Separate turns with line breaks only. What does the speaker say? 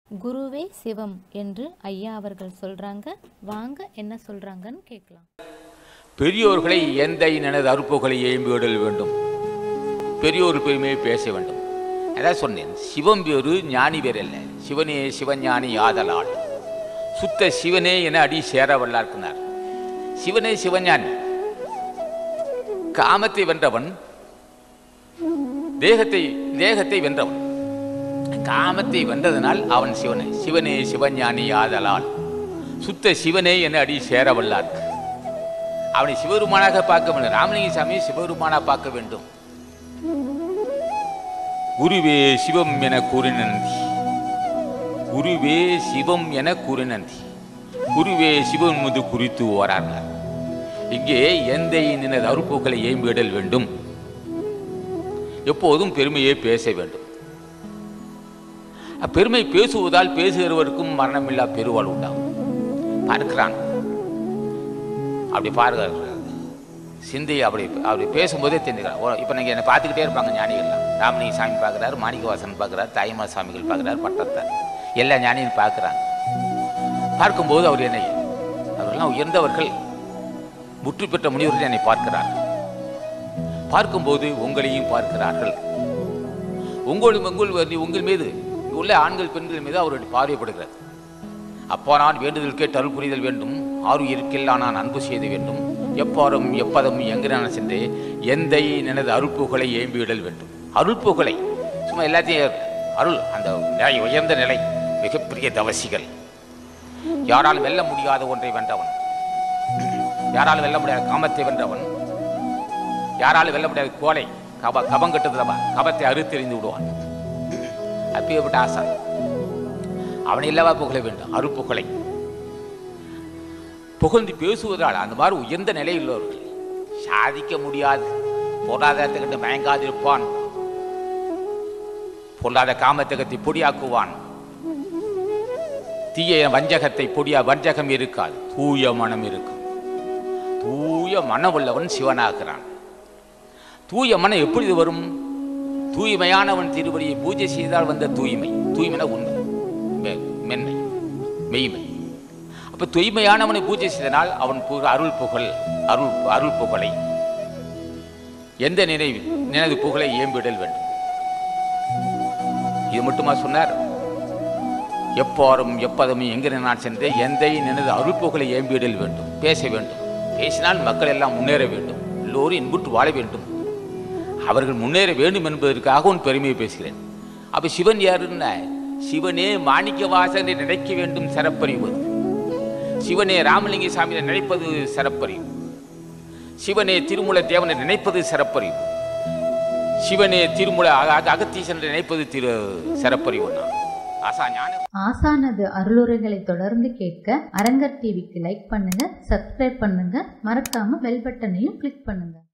குருவே சிவம் என்று ஐயா அவர்கள் சொல்றாங்க வாங்க என்ன சொல்றாங்கன்னு கேட்கலாம்
பெரியோர்களை எந்த எனது அறுப்புகளை ஏம்பி விடல் வேண்டும் பெரியோர் பெருமையை பேச வேண்டும் அதான் சொன்னேன் சிவம் வேறு ஞானி வேறு அல்ல சிவனே சிவஞானி ஆதலால் சுத்த சிவனே என அடி சேர வல்லார்க்கினார் சிவனே சிவஞானி காமத்தை வென்றவன் தேகத்தை தேகத்தை வென்றவன் காமத்தை வென்றதனால் அவன் சிவனே சிவனே சிவஞானி ஆதலால் சுத்த சிவனே என அடி சேர வல்லார்க்கு அவனை சிவபெருமானாக பார்க்க வேண்டும் ராமலிங்க சாமியை சிவபெருமானாக பார்க்க வேண்டும் குருவே சிவம் என கூறின நந்தி குருவே சிவம் என கூறின நந்தி குருவே சிவன் முது குறித்து ஓரார்கள் இங்கே எந்த நினது அறுப்புகளை ஏம்பிடல் வேண்டும் எப்போதும் பெருமையை பேச வேண்டும் அப்பெருமை பேசுவதால் பேசுகிறவருக்கும் மரணமில்லா பெருவாள் உண்டாகும் பார்க்கிறான் அப்படி பாருங்க சிந்தை அப்படி அப்படி பேசும்போதே தெரிஞ்சுக்கிறார் இப்போ நீங்கள் என்னை பார்த்துக்கிட்டே இருப்பாங்க ஞானிகள்லாம் ராமலிங்க சாமி பார்க்குறாரு மாணிக்கவாசன் பார்க்குறாரு தாய்மா சாமிகள் பார்க்குறாரு பட்டத்தார் எல்லா ஞானியும் பார்க்குறாங்க பார்க்கும்போது அவர் என்னை அவர்கள்லாம் உயர்ந்தவர்கள் முற்று பெற்ற முனிவர்கள் என்னை பார்க்கிறார்கள் பார்க்கும்போது உங்களையும் பார்க்கிறார்கள் உங்களும் உங்கள் உங்கள் மீது உள்ள ஆண்கள் பெண்கள் மீது அவருடைய பார்வைப்படுகிறது அப்பா நான் வேண்டுதல் கேட்டு அருள் புரிதல் வேண்டும் ஆறு இருக்கில்லா நான் அன்பு செய்த வேண்டும் எப்பாரும் எப்பதம் எங்கு நான் சென்று எந்த எனது அருள்புகளை ஏம்பிவிடல் வேண்டும் அருள்புகளை சும்மா எல்லாத்தையும் அருள் அந்த நிலை உயர்ந்த நிலை மிகப்பெரிய தவசிகள் யாராலும் வெல்ல முடியாத ஒன்றை வென்றவன் யாராலும் வெல்ல முடியாத காமத்தை வென்றவன் யாராலும் வெல்ல முடியாத கோலை கப கபம் கட்டுதலவா கபத்தை அறுத்தெறிந்து விடுவான் அப்பேற்பட்ட ஆசான் அவனை இல்லவா புகழ வேண்டும் அருப்புகழை புகழ்ந்து பேசுவதால் அந்த மாதிரி உயர்ந்த நிலையில் உள்ளவர்கள் சாதிக்க முடியாது பொருளாதாரத்துக்கிட்ட மயங்காதிருப்பான் பொருளாதார காமத்தகத்தை பொடியாக்குவான் தீய வஞ்சகத்தை பொடியா வஞ்சகம் இருக்காது தூய மனம் இருக்கும் தூய மனம் உள்ளவன் சிவனாகிறான் தூய மனம் எப்படி வரும் தூய்மையானவன் திருவடியை பூஜை செய்தால் வந்த தூய்மை தூய்மைனா உண்மை மெ- மென்மை மெய்மை அப்ப தூய்மையானவனை பூஜை செய்தனால் அவன் புக அருள் புகழ் அருள் அருள் புகழை எந்த நினைவு நினைவு புகழை ஏம்பிடல் வேண்டும் இது மட்டுமா சொன்னார் எப்பாரும் எப்பதமும் எங்கே நான் சென்று எந்த நினைவு அருள் புகழை ஏம்பிடல் வேண்டும் பேச வேண்டும் பேசினால் மக்கள் எல்லாம் முன்னேற வேண்டும் எல்லோரும் இன்புற்று வாழ வேண்டும் அவர்கள் முன்னேற வேண்டும் என்பதற்காக உன் பெருமையை பேசுகிறேன் அப்ப சிவன் யாருன்னா சிவனே மாணிக்க வாசனை நினைக்க வேண்டும் சிறப்பறிவது சிவனே ராமலிங்க சாமியை நினைப்பது சிறப்பறிவு சிவனே திருமூல தேவனை நினைப்பது சிறப்பறிவு சிவனே திருமூல அக- அக- அகத்தீசனை நினைப்பது திரு சிறப்பறிவு நான் ஆசா ஞான
ஆசானது அருளுரைகளை தொடர்ந்து கேட்க அரங்கர் டிவிக்கு லைக் பண்ணுங்க சப்ஸ்கிரைப் பண்ணுங்க மறக்காம பெல் பட்டனையும் கிளிக் பண்ணுங்க